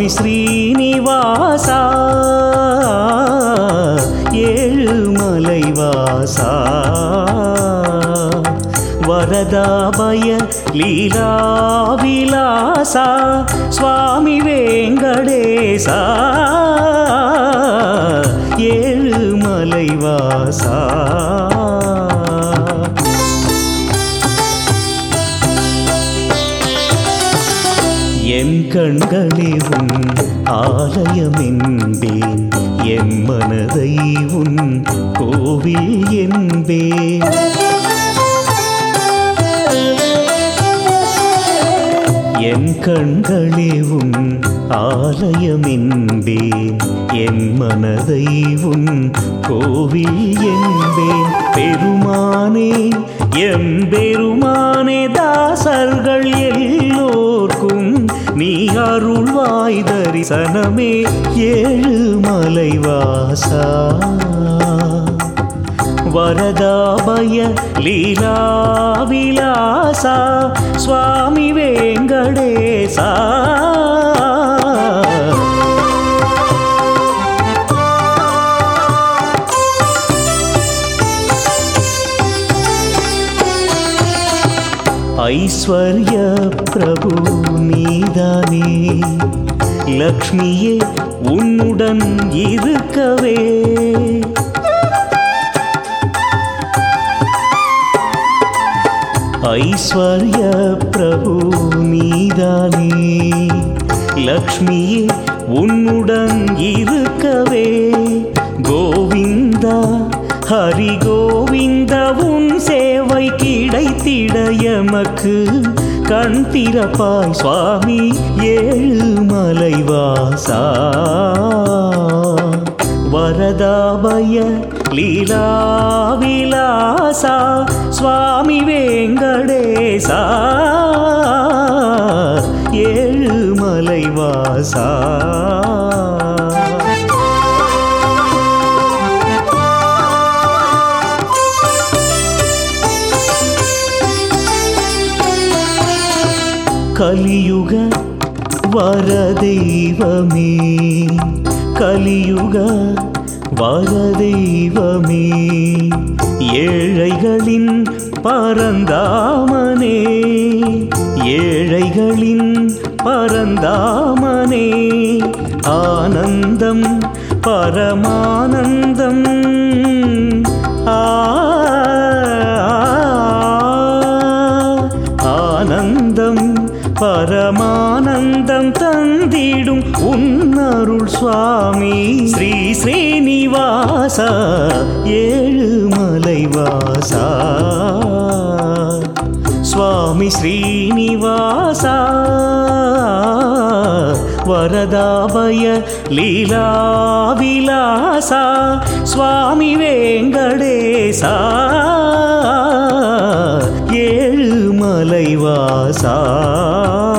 ஸ்ரீனிவாசா ஏழுமலைவாசா வரதாபய லீலாவிலாசா சுவாமி வேங்கடேசா ஏழுமலைவாசா என் கண்களே உன் ஆலயமென்பேன் என் மனதை உன் கோவில் என்பேன் என் கண்களே உன் ஆலயமென்பேன் என் மனதை உன் கோவில் என்பேன் பெருமானே எம் பெருமானே தாசர்கள் எல்லோர்க்கும் நீ அருள்வாய் தரிசனமே ஏழு மலைவாசா வரதாபய லீலாவிலாசா சுவாமி வேங்கடேசா ஐஸ்வர்ய பிரபு நீதானே லக்ஷ்மியே உன்னுடன் இருக்கவே ஐஸ்வர்ய பிரபு நீதானே லக்ஷ்மியே உன்னுடன் இருக்கவே கோவிந்தா ஹரி கோவிந்த உன் சேவை கிடைத்திட எமக்கு கண் திறப்பாய் சுவாமி ஏழுமலைவாசா வரதாபய லீலாவிலாசா சுவாமி வேங்கடேசா ஏழுமலைவாசா கலியுக வரதெய்வமே கலியுக வரதெய்வமே ஏழைகளின் பரந்தாமனே ஏழைகளின் பரந்தாமனே ஆனந்தம் பரமானந்தம் ஆ ஆனந்தம் பரமானந்தம் தந்திடும் உன்னருள் சுவாமி ஸ்ரீ ஸ்ரீனிவாச ஏழுமலைவாசா சுவாமி ஸ்ரீனிவாசா வரதாபய லீலாவிலாசா சுவாமி வேங்கடேசா ஏழுமலைவாசா